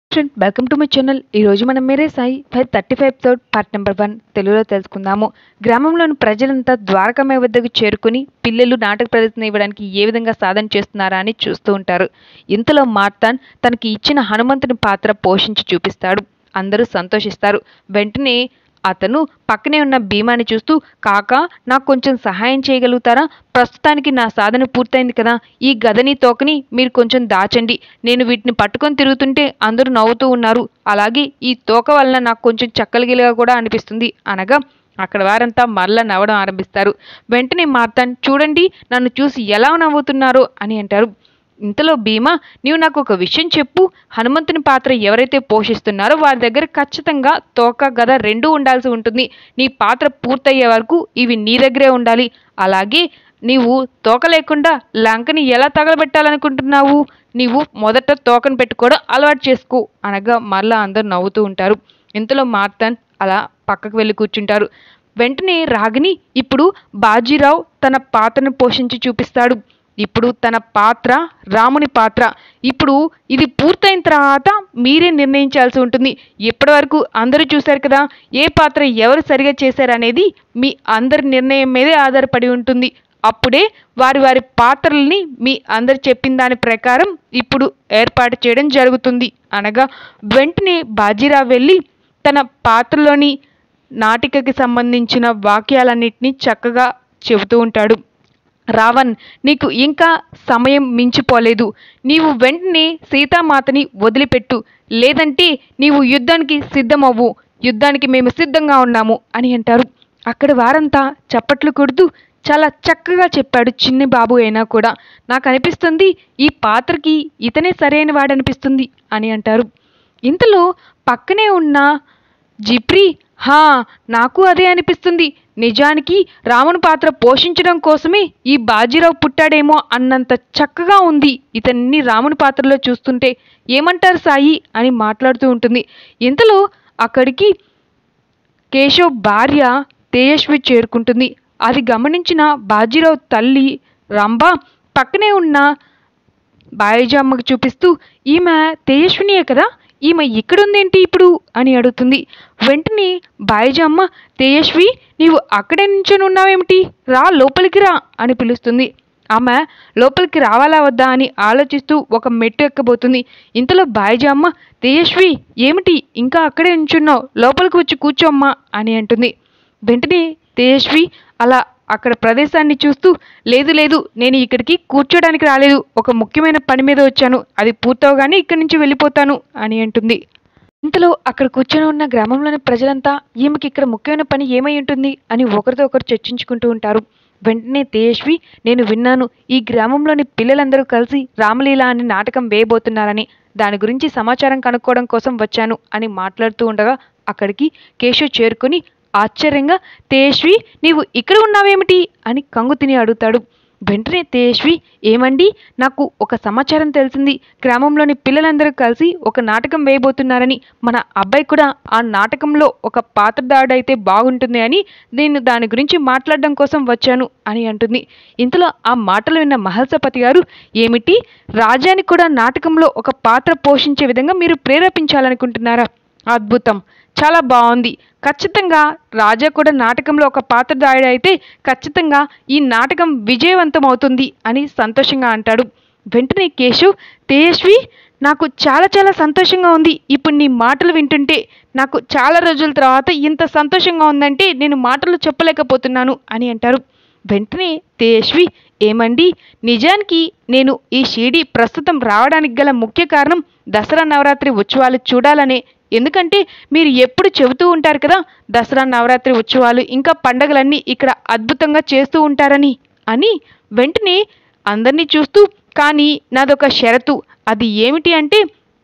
friend welcome to my channel ఈ రోజు మనం Mere Sai five thirty five episode part number one తెలుగులో తెలుసుకుందాము గ్రామంలోని ప్రజలంతా ద్వారకమ్మ వద్దకు చేరుకుని పిల్లలు నాటక ప్రదర్శన ఇవ్వడానికి ఏ విధంగా సాధన చేస్తున్నారా అని చూస్తూ ఉంటారు ఇంతలో మార్తాన్ తనకి ఇచ్చిన హనుమంతుని పాత్ర పోషించి చూపిస్తాడు అందరూ సంతోషిస్తారు వెంటనే అతను పక్కనే ఉన్న భీమాని చూస్తూ కాక నాకు కొంచెం సహాయం చేయగలుగుతారా ప్రస్తుతానికి నా సాధన పూర్తయింది కదా ఈ గదని తోకని మీరు కొంచెం దాచండి నేను వీటిని పట్టుకొని తిరుగుతుంటే అందరూ నవ్వుతూ ఉన్నారు అలాగే ఈ తోక వలన నాకు కొంచెం చక్కలిగిలిగా కూడా అనిపిస్తుంది అనగా అక్కడ వారంతా మరల నవ్వడం ఆరంభిస్తారు వెంటనే మార్తాన్ చూడండి నన్ను చూసి ఎలా నవ్వుతున్నారో అని అంటారు ఇంతలో భీమా నీవు నాకు ఒక విషయం చెప్పు హనుమంతుని పాత్ర ఎవరైతే పోషిస్తున్నారో వారి దగ్గర ఖచ్చితంగా తోక గద రెండూ ఉండాల్సి ఉంటుంది నీ పాత్ర పూర్తయ్యే వరకు ఇవి నీ దగ్గరే ఉండాలి అలాగే నీవు తోక లేకుండా లంకని ఎలా తగలబెట్టాలనుకుంటున్నావు నీవు మొదట తోకను పెట్టుకోవడం అలవాటు చేసుకో అనగా మరలా అందరూ నవ్వుతూ ఉంటారు ఇంతలో మార్తాన్ అలా పక్కకు వెళ్ళి కూర్చుంటారు వెంటనే రాగిని ఇప్పుడు బాజీరావు తన పాత్రను పోషించి చూపిస్తాడు ఇప్పుడు తన పాత్ర రాముని పాత్ర ఇప్పుడు ఇది పూర్తయిన తర్వాత మీరే నిర్ణయించాల్సి ఉంటుంది ఇప్పటి వరకు అందరూ చూశారు కదా ఏ పాత్ర ఎవరు సరిగా చేశారనేది మీ అందరి నిర్ణయం మీదే ఆధారపడి ఉంటుంది అప్పుడే వారి వారి పాత్రల్ని మీ అందరు చెప్పిన దాని ప్రకారం ఇప్పుడు ఏర్పాటు చేయడం జరుగుతుంది అనగా వెంటనే బాజీరావు వెళ్ళి తన పాత్రలోని నాటికకి సంబంధించిన వాక్యాలన్నింటినీ చక్కగా చెబుతూ ఉంటాడు రావణ్ నీకు ఇంకా సమయం మించిపోలేదు నీవు వెంటనే సీతామాతని వదిలిపెట్టు లేదంటే నీవు యుద్ధానికి సిద్ధమవ్వు యుద్ధానికి మేము సిద్ధంగా ఉన్నాము అని అంటారు అక్కడ వారంతా చప్పట్లు కొడుతూ చాలా చక్కగా చెప్పాడు చిన్ని బాబు అయినా కూడా నాకు అనిపిస్తుంది ఈ పాత్రకి ఇతనే సరైన వాడనిపిస్తుంది అని అంటారు ఇంతలో పక్కనే ఉన్న జిప్రి హా నాకు అదే అనిపిస్తుంది నిజానికి రాముని పాత్ర పోషించడం కోసమే ఈ బాజీరావు పుట్టాడేమో అన్నంత చక్కగా ఉంది ఇతన్ని రాముని పాత్రలో చూస్తుంటే ఏమంటారు సాయి అని మాట్లాడుతూ ఉంటుంది ఇంతలో అక్కడికి కేశవ్ భార్య తేజస్వి చేరుకుంటుంది అది గమనించిన బాజీరావు తల్లి రంభ పక్కనే ఉన్న బాయిజామ్మకు చూపిస్తూ ఈమె తేజస్వినియే కదా ఈమె ఇక్కడుందేంటి ఇప్పుడు అని అడుగుతుంది వెంటనే బాయిజామ్మ తేజస్వి నీవు అక్కడే నించొని ఉన్నావేమిటి రా లోపలికి రా అని పిలుస్తుంది ఆమె లోపలికి రావాలా వద్దా అని ఆలోచిస్తూ ఒక మెట్టు ఎక్కబోతుంది ఇంతలో బాయిజామ్మ తేజస్వి ఏమిటి ఇంకా అక్కడే నించున్నావు లోపలికి వచ్చి కూర్చోమ్మా అని అంటుంది వెంటనే తేజస్వి అలా అక్కడ ప్రదేశాన్ని చూస్తూ లేదు లేదు నేను ఇక్కడికి కూర్చోడానికి రాలేదు ఒక ముఖ్యమైన పని మీద వచ్చాను అది పూర్తవగానే ఇక్కడి నుంచి వెళ్ళిపోతాను అని అంటుంది ఇంతలో అక్కడ కూర్చొని ఉన్న గ్రామంలోని ప్రజలంతా ఈమెకి ఇక్కడ ముఖ్యమైన పని ఏమై ఉంటుంది అని ఒకరితో ఒకరు చర్చించుకుంటూ ఉంటారు వెంటనే తేజస్వి నేను విన్నాను ఈ గ్రామంలోని పిల్లలందరూ కలిసి రామలీల అనే నాటకం వేయబోతున్నారని దాని గురించి సమాచారం కనుక్కోవడం కోసం వచ్చాను అని మాట్లాడుతూ ఉండగా అక్కడికి కేశవ్ చేరుకొని ఆశ్చర్యంగా తేజస్వి నీవు ఇక్కడ ఉన్నావేమిటి అని కంగు తిని అడుగుతాడు వెంటనే తేజస్వి ఏమండి నాకు ఒక సమాచారం తెలిసింది గ్రామంలోని పిల్లలందరూ కలిసి ఒక నాటకం వేయబోతున్నారని మన అబ్బాయి కూడా ఆ నాటకంలో ఒక పాత్రదారుడైతే బాగుంటుంది అని నేను దాని గురించి మాట్లాడడం కోసం వచ్చాను అని అంటుంది ఇంతలో ఆ మాటలు విన్న మహల్సపతి గారు ఏమిటి రాజాని కూడా నాటకంలో ఒక పాత్ర పోషించే విధంగా మీరు ప్రేరేపించాలనుకుంటున్నారా అద్భుతం చాలా బాగుంది ఖచ్చితంగా రాజా కూడా నాటకంలో ఒక పాత్రధారుడు అయితే ఖచ్చితంగా ఈ నాటకం విజయవంతం అవుతుంది అని సంతోషంగా అంటాడు వెంటనే కేశవ్ తేజస్వి నాకు చాలా చాలా సంతోషంగా ఉంది ఇప్పుడు నీ మాటలు వింటుంటే నాకు చాలా రోజుల తర్వాత ఇంత సంతోషంగా ఉందంటే నేను మాటలు చెప్పలేకపోతున్నాను అని అంటారు వెంటనే తేజస్వి ఏమండి నిజానికి నేను ఈ షిరిడి ప్రస్తుతం రావడానికి గల ముఖ్య కారణం దసరా నవరాత్రి ఉత్సవాలు చూడాలనే ఎందుకంటే మీరు ఎప్పుడు చెబుతూ ఉంటారు కదా దసరా నవరాత్రి ఉత్సవాలు ఇంకా పండగలన్నీ ఇక్కడ అద్భుతంగా చేస్తూ ఉంటారని అని వెంటనే అందరినీ చూస్తూ కానీ నాదొక షరతు అది ఏమిటి అంటే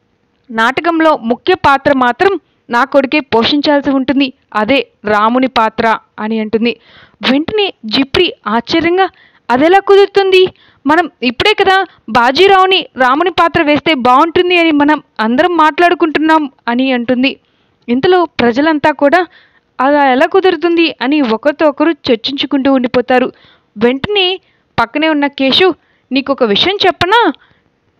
నాటకంలో ముఖ్య పాత్ర మాత్రం నా కొడుకే పోషించాల్సి ఉంటుంది అదే రాముని పాత్ర అని అంటుంది వెంటనే జిప్రి ఆశ్చర్యంగా అదెలా కుదురుతుంది మనం ఇప్పుడే కదా బాజీరావుని రాముని పాత్ర వేస్తే బాగుంటుంది అని మనం అందరం మాట్లాడుకుంటున్నాం అని అంటుంది ఇంతలో ప్రజలంతా కూడా అలా ఎలా కుదురుతుంది అని ఒకరితో ఒకరు చర్చించుకుంటూ ఉండిపోతారు వెంటనే పక్కనే ఉన్న కేశవ్ నీకు ఒక విషయం చెప్పనా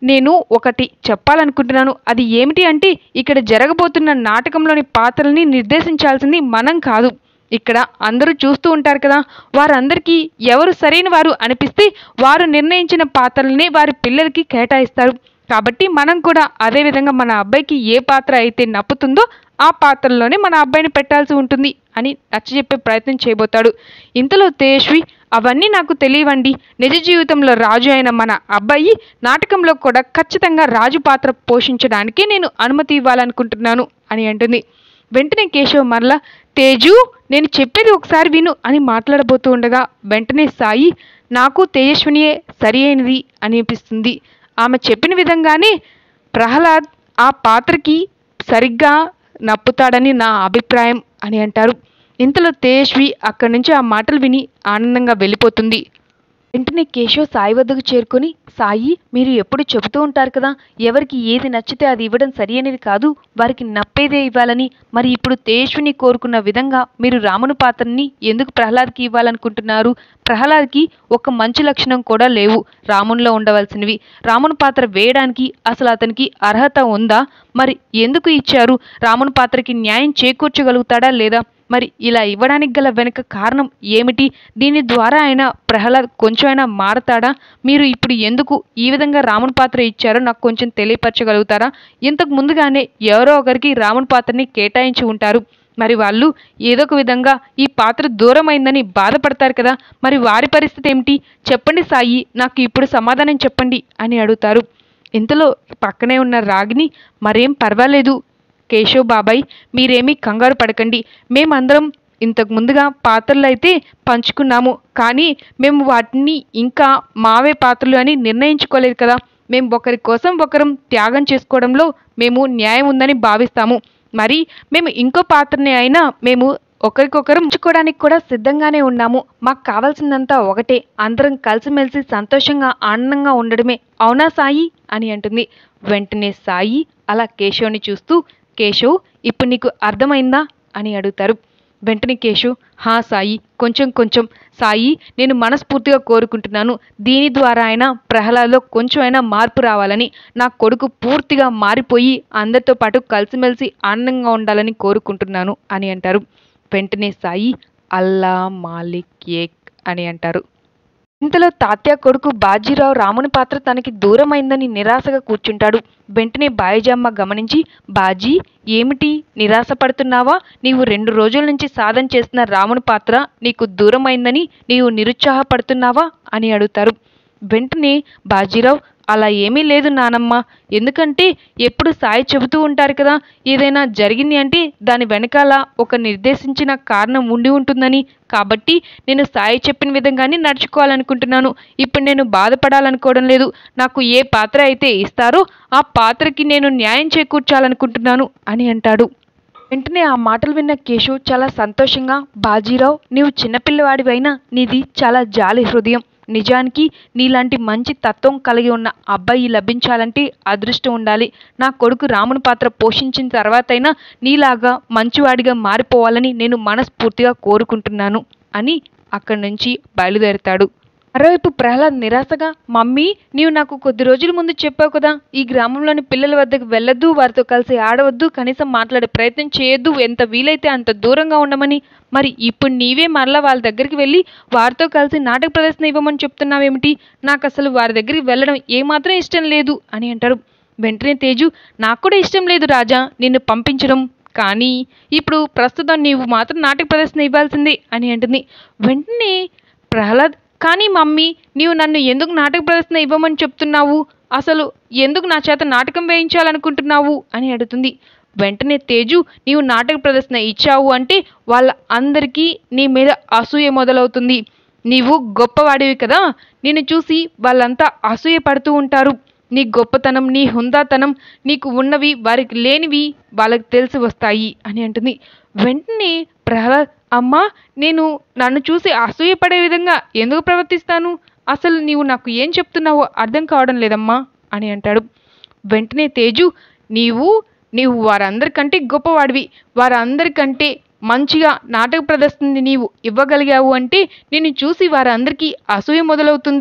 నేను ఒకటి చెప్పాలనుకుంటున్నాను అది ఏమిటి అంటే ఇక్కడ జరగబోతున్న నాటకంలోని పాత్రల్ని నిర్దేశించాల్సింది మనం కాదు ఇక్కడ అందరూ చూస్తూ ఉంటారు కదా వారందరికీ ఎవరు సరైన వారు అనిపిస్తే వారు నిర్ణయించిన పాత్రల్ని వారి పిల్లలకి కేటాయిస్తారు కాబట్టి మనం కూడా అదే విధంగా మన అబ్బాయికి ఏ పాత్ర అయితే నప్పుతుందో ఆ పాత్రలోనే మన అబ్బాయిని పెట్టాల్సి ఉంటుంది అని నచ్చజెప్పే ప్రయత్నం చేయబోతాడు ఇంతలో తేజస్వి అవన్నీ నాకు తెలియవండి నిజ జీవితంలో రాజు అయిన మన అబ్బాయి నాటకంలో కూడా ఖచ్చితంగా రాజు పాత్ర పోషించడానికి నేను అనుమతి ఇవ్వాలనుకుంటున్నాను అని అంటుంది వెంటనే కేశవ్ మరలా తేజు నేను చెప్పేది ఒకసారి విను అని మాట్లాడబోతూ ఉండగా వెంటనే సాయి నాకు తేజస్వినియే సరి అయినది అనిపిస్తుంది ఆమె చెప్పిన విధంగానే ప్రహ్లాద్ ఆ పాత్రకి సరిగ్గా నప్పుతాడని నా అభిప్రాయం అని అంటారు ఇంతలో తేజస్వి అక్కడి నుంచి ఆ మాటలు విని ఆనందంగా వెళ్ళిపోతుంది వెంటనే కేశవ్ సాయి వద్దకు చేరుకొని సాయి మీరు ఎప్పుడు చెబుతూ ఉంటారు కదా ఎవరికి ఏది నచ్చితే అది ఇవ్వడం సరి అనేది కాదు వారికి నప్పేదే ఇవ్వాలని మరి ఇప్పుడు తేజస్విని కోరుకున్న విధంగా మీరు రాముని పాత్రని ఎందుకు ప్రహ్లాద్కి ఇవ్వాలనుకుంటున్నారు ప్రహ్లాద్కి ఒక మంచి లక్షణం కూడా లేవు రామునిలో ఉండవలసినవి రాముని పాత్ర వేయడానికి అసలు అతనికి అర్హత ఉందా మరి ఎందుకు ఇచ్చారు రాముని పాత్రకి న్యాయం చేకూర్చగలుగుతాడా లేదా మరి ఇలా ఇవ్వడానికి గల వెనుక కారణం ఏమిటి దీని ద్వారా అయినా ప్రహ్లాద్ కొంచెమైనా మారతాడా మీరు ఇప్పుడు ఎందుకు ఈ విధంగా రాముని పాత్ర ఇచ్చారో నాకు కొంచెం తెలియపరచగలుగుతారా ఇంతకు ముందుగానే ఎవరో ఒకరికి రాముని పాత్రని కేటాయించి ఉంటారు మరి వాళ్ళు ఏదో ఒక విధంగా ఈ పాత్ర దూరమైందని బాధపడతారు కదా మరి వారి పరిస్థితి ఏమిటి చెప్పండి సాయి నాకు ఇప్పుడు సమాధానం చెప్పండి అని అడుగుతారు ఇంతలో పక్కనే ఉన్న రాగిని మరేం పర్వాలేదు కేశవ్ బాబాయ్ మీరేమీ కంగారు పడకండి మేమందరం ఇంతకు ముందుగా పాత్రలు అయితే పంచుకున్నాము కానీ మేము వాటిని ఇంకా మావే పాత్రలు అని నిర్ణయించుకోలేదు కదా మేము ఒకరి కోసం ఒకరం త్యాగం చేసుకోవడంలో మేము న్యాయం ఉందని భావిస్తాము మరి మేము ఇంకో పాత్రని అయినా మేము ఒకరికొకరు ఉంచుకోవడానికి కూడా సిద్ధంగానే ఉన్నాము మాకు కావాల్సిందంతా ఒకటే అందరం కలిసిమెలిసి సంతోషంగా ఆనందంగా ఉండడమే అవునా సాయి అని అంటుంది వెంటనే సాయి అలా కేశవ్ని చూస్తూ కేశవ్ ఇప్పుడు నీకు అర్థమైందా అని అడుగుతారు వెంటనే కేశవ్ హా సాయి కొంచెం కొంచెం సాయి నేను మనస్ఫూర్తిగా కోరుకుంటున్నాను దీని ద్వారా అయినా ప్రహ్లాద్లో కొంచెం అయినా మార్పు రావాలని నా కొడుకు పూర్తిగా మారిపోయి అందరితో పాటు కలిసిమెలిసి ఆనందంగా ఉండాలని కోరుకుంటున్నాను అని అంటారు వెంటనే సాయి అల్లా మాలిక్ ఏక్ అని అంటారు ఇంతలో తాత్య కొడుకు బాజీరావు రాముని పాత్ర తనకి దూరమైందని నిరాశగా కూర్చుంటాడు వెంటనే బాయిజమ్మ గమనించి బాజీ ఏమిటి నిరాశ పడుతున్నావా నీవు రెండు రోజుల నుంచి సాధన చేస్తున్న రాముని పాత్ర నీకు దూరమైందని నీవు నిరుత్సాహపడుతున్నావా అని అడుగుతారు వెంటనే బాజీరావు అలా ఏమీ లేదు నానమ్మ ఎందుకంటే ఎప్పుడు సాయి చెబుతూ ఉంటారు కదా ఏదైనా జరిగింది అంటే దాని వెనకాల ఒక నిర్దేశించిన కారణం ఉండి ఉంటుందని కాబట్టి నేను సాయి చెప్పిన విధంగానే నడుచుకోవాలనుకుంటున్నాను ఇప్పుడు నేను బాధపడాలనుకోవడం లేదు నాకు ఏ పాత్ర అయితే ఇస్తారో ఆ పాత్రకి నేను న్యాయం చేకూర్చాలనుకుంటున్నాను అని అంటాడు వెంటనే ఆ మాటలు విన్న కేశవ్ చాలా సంతోషంగా బాజీరావు నీవు చిన్నపిల్లవాడివైనా నీది చాలా జాలి హృదయం నిజానికి నీలాంటి మంచి తత్వం కలిగి ఉన్న అబ్బాయి లభించాలంటే అదృష్టం ఉండాలి నా కొడుకు రాముని పాత్ర పోషించిన తర్వాతైనా నీలాగా మంచివాడిగా మారిపోవాలని నేను మనస్ఫూర్తిగా కోరుకుంటున్నాను అని అక్కడి నుంచి బయలుదేరుతాడు మరోవైపు ప్రహ్లాద్ నిరాశగా మమ్మీ నీవు నాకు కొద్ది రోజుల ముందు చెప్పావు కదా ఈ గ్రామంలోని పిల్లల వద్దకు వెళ్ళొద్దు వారితో కలిసి ఆడవద్దు కనీసం మాట్లాడే ప్రయత్నం చేయొద్దు ఎంత వీలైతే అంత దూరంగా ఉండమని మరి ఇప్పుడు నీవే మరలా వాళ్ళ దగ్గరికి వెళ్ళి వారితో కలిసి నాటక ప్రదర్శన ఇవ్వమని చెప్తున్నావేమిటి నాకు అసలు వారి దగ్గరికి వెళ్ళడం ఏమాత్రం ఇష్టం లేదు అని అంటారు వెంటనే తేజు నాకు కూడా ఇష్టం లేదు రాజా నిన్ను పంపించడం కానీ ఇప్పుడు ప్రస్తుతం నీవు మాత్రం నాటక ప్రదర్శన ఇవ్వాల్సిందే అని అంటుంది వెంటనే ప్రహ్లాద్ కానీ మమ్మీ నీవు నన్ను ఎందుకు నాటక ప్రదర్శన ఇవ్వమని చెప్తున్నావు అసలు ఎందుకు నా చేత నాటకం వేయించాలనుకుంటున్నావు అని అడుగుతుంది వెంటనే తేజు నీవు నాటక ప్రదర్శన ఇచ్చావు అంటే వాళ్ళ అందరికీ నీ మీద అసూయ మొదలవుతుంది నీవు గొప్పవాడివి కదా నిన్ను చూసి వాళ్ళంతా అసూయ పడుతూ ఉంటారు నీ గొప్పతనం నీ హుందాతనం నీకు ఉన్నవి వారికి లేనివి వాళ్ళకి తెలిసి వస్తాయి అని అంటుంది వెంటనే ప్రహ్లాద్ అమ్మా నేను నన్ను చూసి అసూయపడే విధంగా ఎందుకు ప్రవర్తిస్తాను అసలు నీవు నాకు ఏం చెప్తున్నావో అర్థం కావడం లేదమ్మా అని అంటాడు వెంటనే తేజు నీవు నీవు వారందరికంటే గొప్పవాడివి వారందరికంటే మంచిగా నాటక ప్రదర్శనని నీవు ఇవ్వగలిగావు అంటే నిన్ను చూసి వారందరికీ అసూయ మొదలవుతుంది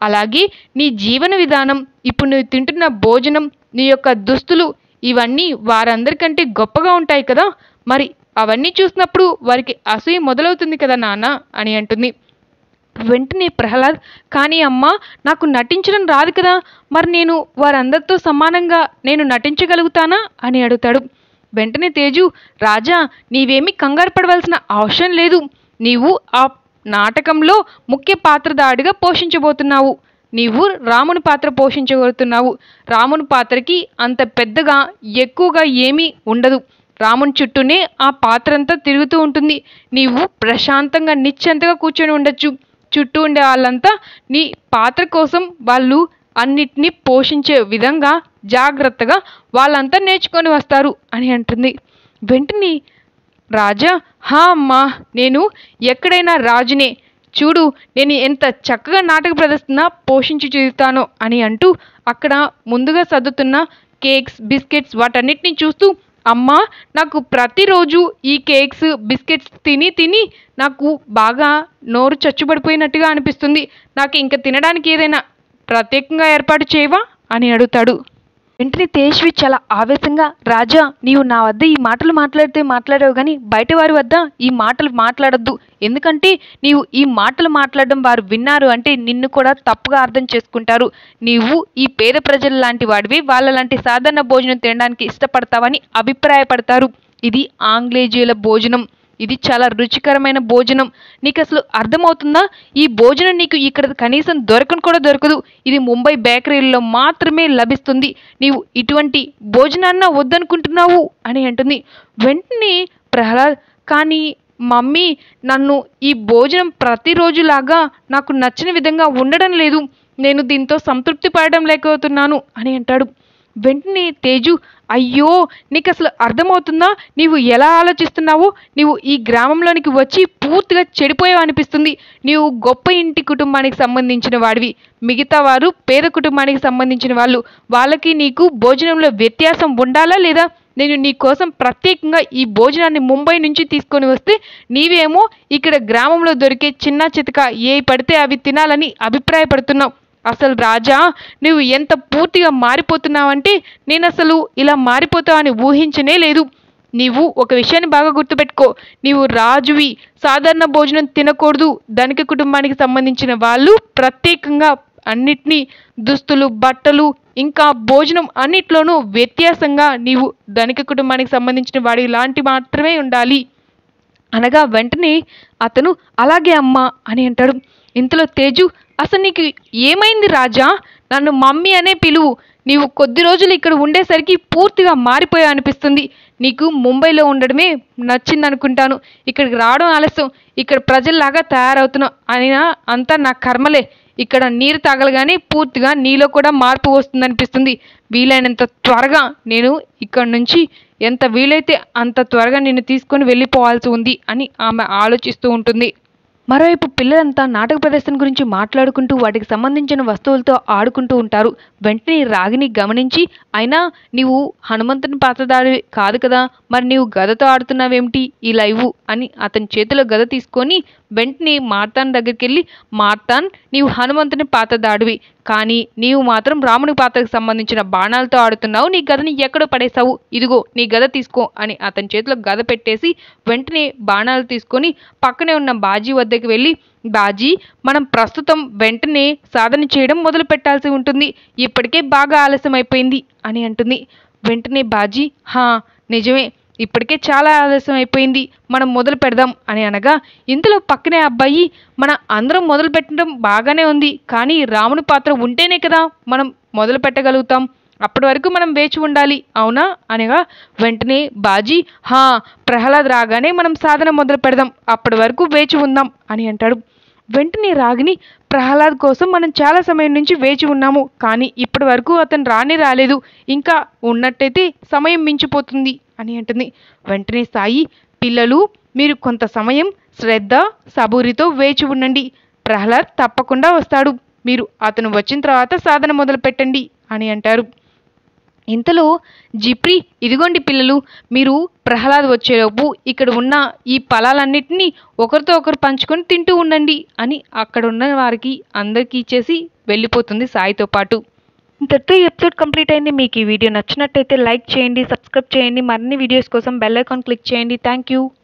అలాగే నీ జీవన విధానం ఇప్పుడు నువ్వు తింటున్న భోజనం నీ యొక్క దుస్తులు ఇవన్నీ వారందరికంటే గొప్పగా ఉంటాయి కదా మరి అవన్నీ చూసినప్పుడు వారికి అసూయ మొదలవుతుంది కదా నాన్న అని అంటుంది వెంటనే ప్రహ్లాద్ కానీ అమ్మా నాకు నటించడం రాదు కదా మరి నేను వారందరితో సమానంగా నేను నటించగలుగుతానా అని అడుగుతాడు వెంటనే తేజు రాజా నీవేమీ కంగారు పడవలసిన అవసరం లేదు నీవు ఆ నాటకంలో ముఖ్య పాత్రధారిగా పోషించబోతున్నావు నీవు రాముని పాత్ర పోషించబోతున్నావు రాముని పాత్రకి అంత పెద్దగా ఎక్కువగా ఏమీ ఉండదు రాముని చుట్టూనే ఆ పాత్ర అంతా తిరుగుతూ ఉంటుంది నీవు ప్రశాంతంగా నిశ్చంతగా కూర్చొని ఉండొచ్చు చుట్టూ ఉండే వాళ్ళంతా నీ పాత్ర కోసం వాళ్ళు అన్నిటినీ పోషించే విధంగా జాగ్రత్తగా వాళ్ళంతా నేర్చుకొని వస్తారు అని అంటుంది వెంటనే రాజా హా అమ్మా నేను ఎక్కడైనా రాజునే చూడు నేను ఎంత చక్కగా నాటక ప్రదర్శన పోషించి చూస్తానో అని అంటూ అక్కడ ముందుగా సర్దుతున్న కేక్స్ బిస్కెట్స్ వాటన్నిటిని చూస్తూ అమ్మా నాకు ప్రతిరోజు ఈ కేక్స్ బిస్కెట్స్ తిని తిని నాకు బాగా నోరు చచ్చుబడిపోయినట్టుగా అనిపిస్తుంది నాకు ఇంకా తినడానికి ఏదైనా ప్రత్యేకంగా ఏర్పాటు చేయవా అని అడుగుతాడు వెంటనే తేజ్వి చాలా ఆవేశంగా రాజా నీవు నా వద్ద ఈ మాటలు మాట్లాడితే మాట్లాడావు కానీ బయట వారి వద్ద ఈ మాటలు మాట్లాడొద్దు ఎందుకంటే నీవు ఈ మాటలు మాట్లాడడం వారు విన్నారు అంటే నిన్ను కూడా తప్పుగా అర్థం చేసుకుంటారు నీవు ఈ పేద ప్రజల లాంటి వాడివి వాళ్ళ లాంటి సాధారణ భోజనం తినడానికి ఇష్టపడతావని అభిప్రాయపడతారు ఇది ఆంగ్లేజీల భోజనం ఇది చాలా రుచికరమైన భోజనం నీకు అసలు అర్థమవుతుందా ఈ భోజనం నీకు ఇక్కడ కనీసం దొరకను కూడా దొరకదు ఇది ముంబై బేకరీల్లో మాత్రమే లభిస్తుంది నీవు ఇటువంటి భోజనాన్న వద్దనుకుంటున్నావు అని అంటుంది వెంటనే ప్రహ్లాద్ కానీ మమ్మీ నన్ను ఈ భోజనం ప్రతిరోజులాగా నాకు నచ్చిన విధంగా ఉండడం లేదు నేను దీంతో సంతృప్తి పడడం లేకపోతున్నాను అని అంటాడు వెంటనే తేజు అయ్యో నీకు అసలు అర్థమవుతుందా నీవు ఎలా ఆలోచిస్తున్నావో నీవు ఈ గ్రామంలోనికి వచ్చి పూర్తిగా చెడిపోయావు అనిపిస్తుంది నీవు గొప్ప ఇంటి కుటుంబానికి సంబంధించిన వాడివి మిగతా వారు పేద కుటుంబానికి సంబంధించిన వాళ్ళు వాళ్ళకి నీకు భోజనంలో వ్యత్యాసం ఉండాలా లేదా నేను నీ కోసం ప్రత్యేకంగా ఈ భోజనాన్ని ముంబై నుంచి తీసుకొని వస్తే నీవేమో ఇక్కడ గ్రామంలో దొరికే చిన్న చితక ఏ పడితే అవి తినాలని అభిప్రాయపడుతున్నావు అసలు రాజా నువ్వు ఎంత పూర్తిగా మారిపోతున్నావంటే నేను అసలు ఇలా మారిపోతావని ఊహించనే లేదు నీవు ఒక విషయాన్ని బాగా గుర్తుపెట్టుకో నీవు రాజువి సాధారణ భోజనం తినకూడదు ధనిక కుటుంబానికి సంబంధించిన వాళ్ళు ప్రత్యేకంగా అన్నిటినీ దుస్తులు బట్టలు ఇంకా భోజనం అన్నిట్లోనూ వ్యత్యాసంగా నీవు ధనిక కుటుంబానికి సంబంధించిన వాడి లాంటి మాత్రమే ఉండాలి అనగా వెంటనే అతను అలాగే అమ్మా అని అంటాడు ఇంతలో తేజు అసలు నీకు ఏమైంది రాజా నన్ను మమ్మీ అనే పిలువు నీవు కొద్ది రోజులు ఇక్కడ ఉండేసరికి పూర్తిగా మారిపోయా అనిపిస్తుంది నీకు ముంబైలో ఉండడమే నచ్చింది అనుకుంటాను ఇక్కడికి రావడం ఆలస్యం ఇక్కడ ప్రజల్లాగా తయారవుతున్నావు అయినా అంతా నా కర్మలే ఇక్కడ నీరు తాగలగానే పూర్తిగా నీలో కూడా మార్పు వస్తుందనిపిస్తుంది వీలైనంత త్వరగా నేను ఇక్కడ నుంచి ఎంత వీలైతే అంత త్వరగా నిన్ను తీసుకొని వెళ్ళిపోవాల్సి ఉంది అని ఆమె ఆలోచిస్తూ ఉంటుంది మరోవైపు పిల్లలంతా నాటక ప్రదర్శన గురించి మాట్లాడుకుంటూ వాటికి సంబంధించిన వస్తువులతో ఆడుకుంటూ ఉంటారు వెంటనే రాగిని గమనించి అయినా నీవు హనుమంతుని పాత్రధారి కాదు కదా మరి నీవు గదతో ఆడుతున్నావేమిటి ఈ లైవ్ అని అతని చేతిలో గద తీసుకొని వెంటనే మార్తాన్ దగ్గరికి వెళ్ళి మార్తాన్ నీవు హనుమంతుని పాత్రధాడివి కానీ నీవు మాత్రం రాముని పాత్రకు సంబంధించిన బాణాలతో ఆడుతున్నావు నీ గదని ఎక్కడో పడేశావు ఇదిగో నీ గద తీసుకో అని అతని చేతిలో గద పెట్టేసి వెంటనే బాణాలు తీసుకొని పక్కనే ఉన్న బాజీ వద్దకు వెళ్ళి బాజీ మనం ప్రస్తుతం వెంటనే సాధన చేయడం మొదలు పెట్టాల్సి ఉంటుంది ఇప్పటికే బాగా ఆలస్యం అయిపోయింది అని అంటుంది వెంటనే బాజీ హా నిజమే ఇప్పటికే చాలా ఆలస్యం అయిపోయింది మనం మొదలు పెడదాం అని అనగా ఇంతలో పక్కనే అబ్బాయి మన అందరం మొదలు పెట్టడం బాగానే ఉంది కానీ రాముని పాత్ర ఉంటేనే కదా మనం మొదలు పెట్టగలుగుతాం అప్పటి వరకు మనం వేచి ఉండాలి అవునా అనగా వెంటనే బాజీ హా ప్రహ్లాద్ రాగానే మనం సాధన మొదలు పెడదాం అప్పటి వరకు వేచి ఉందాం అని అంటాడు వెంటనే రాగిని ప్రహ్లాద్ కోసం మనం చాలా సమయం నుంచి వేచి ఉన్నాము కానీ ఇప్పటి వరకు అతను రానే రాలేదు ఇంకా ఉన్నట్టయితే సమయం మించిపోతుంది అని అంటుంది వెంటనే సాయి పిల్లలు మీరు కొంత సమయం శ్రద్ధ సబూరితో వేచి ఉండండి ప్రహ్లాద్ తప్పకుండా వస్తాడు మీరు అతను వచ్చిన తర్వాత సాధన మొదలు పెట్టండి అని అంటారు ఇంతలో జిప్రి ఇదిగోండి పిల్లలు మీరు ప్రహ్లాద్ వచ్చేలోపు ఇక్కడ ఉన్న ఈ ఫలాలన్నిటినీ ఒకరితో ఒకరు పంచుకొని తింటూ ఉండండి అని అక్కడ ఉన్న వారికి అందరికీ ఇచ్చేసి వెళ్ళిపోతుంది సాయితో పాటు ఇంతటితో ఈ ఎపిసోడ్ కంప్లీట్ అయింది మీకు ఈ వీడియో నచ్చినట్టయితే లైక్ చేయండి సబ్స్క్రైబ్ చేయండి మరిన్ని వీడియోస్ కోసం బెల్ ఐకాన్ క్లిక్ చేయండి థ్యాంక్ యూ